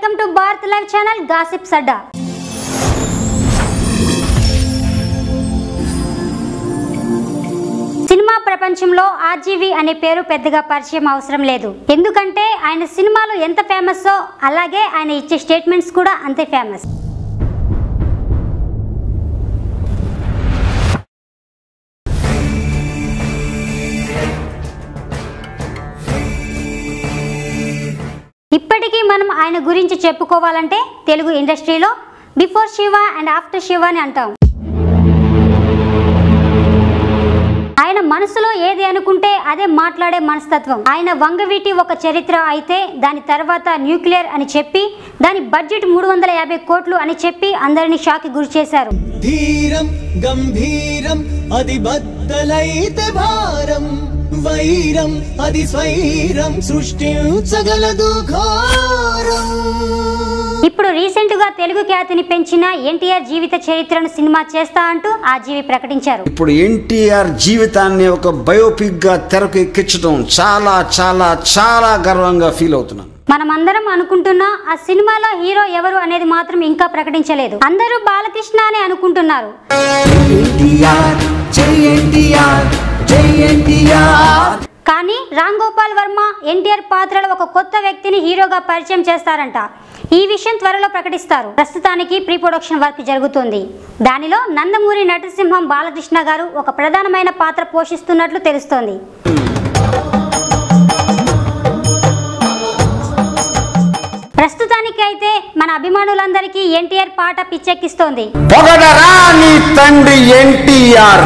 welcome to Bharat live channel gossip సడ్డా cinema ప్రపంచంలో RGV అనే పేరు పెద్దగా పరిచయం అవసరం లేదు ఎందుకంటే ఆయన సినిమాలు ఎంత ఫేమస్ అలాగే ఆయన ఇచ్చే స్టేట్మెంట్స్ కూడా అంతే ఫేమస్ ఇప్పటికీ మనం ఆయన గురించి చెప్పుకోవాలంటే తెలుగు ఇండస్ట్రీలో before Siva and after Siva అని అంటాం ఆయన మనసులో ఏది అనుకుంటే అదే మాట్లాడే మనస్తత్వం ఆయన వంగవీటి ఒక చరిత్ర అయితే దాని తర్వాత న్యూక్లియర్ అని చెప్పి దాని బడ్జెట్ మూడు వందల యాభై కోట్లు అని చెప్పి అందరినీ షాక్ గురి చేశారు ధీరం గంభీరం అది బద్దలైతే భారం వైరం అది స్వైరం సృష్టించగలదు ఘోరం ఇప్పుడు రీసెంట్ గా తెలుగు ఖ్యాతిని పెంచిన ఎన్టీఆర్ జీవిత చరిత్రను సినిమా చేస్తా అంటూ ఆ జీవి ప్రకటించారు ఇప్పుడు ఎన్టీఆర్ జీవితాన్ని ఒక బయోపిక్ గా తెరకు ఎక్కించడం చాలా చాలా చాలా గర్వంగా ఫీల్ అవుతున్నాను మనమందరం అనుకుంటున్నా ఆ సినిమాలో హీరో ఎవరు అనేది మాత్రం ఇంకా ప్రకటించలేదు అందరూ బాలకృష్ణ అని అనుకుంటున్నారు ఎన్టీఆర్ జై ఎన్టీఆర్ జై ఎన్టీఆర్ కానీ రామ్ గోపాల్ వర్మ ఎన్టీఆర్ పాత్రలో ఒక కొత్త వ్యక్తిని హీరోగా పరిచయం చేస్తారంట ఈ విషయం త్వరలో ప్రకటిస్తారు ప్రస్తుతానికి ప్రీ ప్రొడక్షన్ వర్క్ జరుగుతుంది దానిలో నందమూరి నటసింహం బాలకృష్ణ గారు ఒక ప్రధానమైన పాత్ర పోషిస్తున్నట్లు తెలుస్తోంది ప్రస్తుతానికి అయితే మన అభిమానులందరికీ ఎన్టీఆర్ పాట పిచ్చెక్కిస్తోంది పొగడరా నీ తండ్రి ఎన్టీఆర్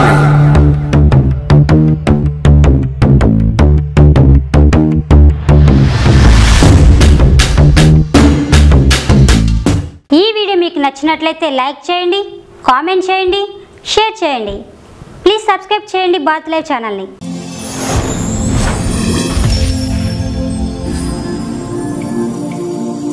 ఈ వీడియో మీకు నచ్చినట్లయితే లైక్ చేయండి కామెంట్ చేయండి షేర్ చేయండి ప్లీజ్ సబ్స్క్రైబ్ చేయండి భారత్ లైవ్ ఛానల్ని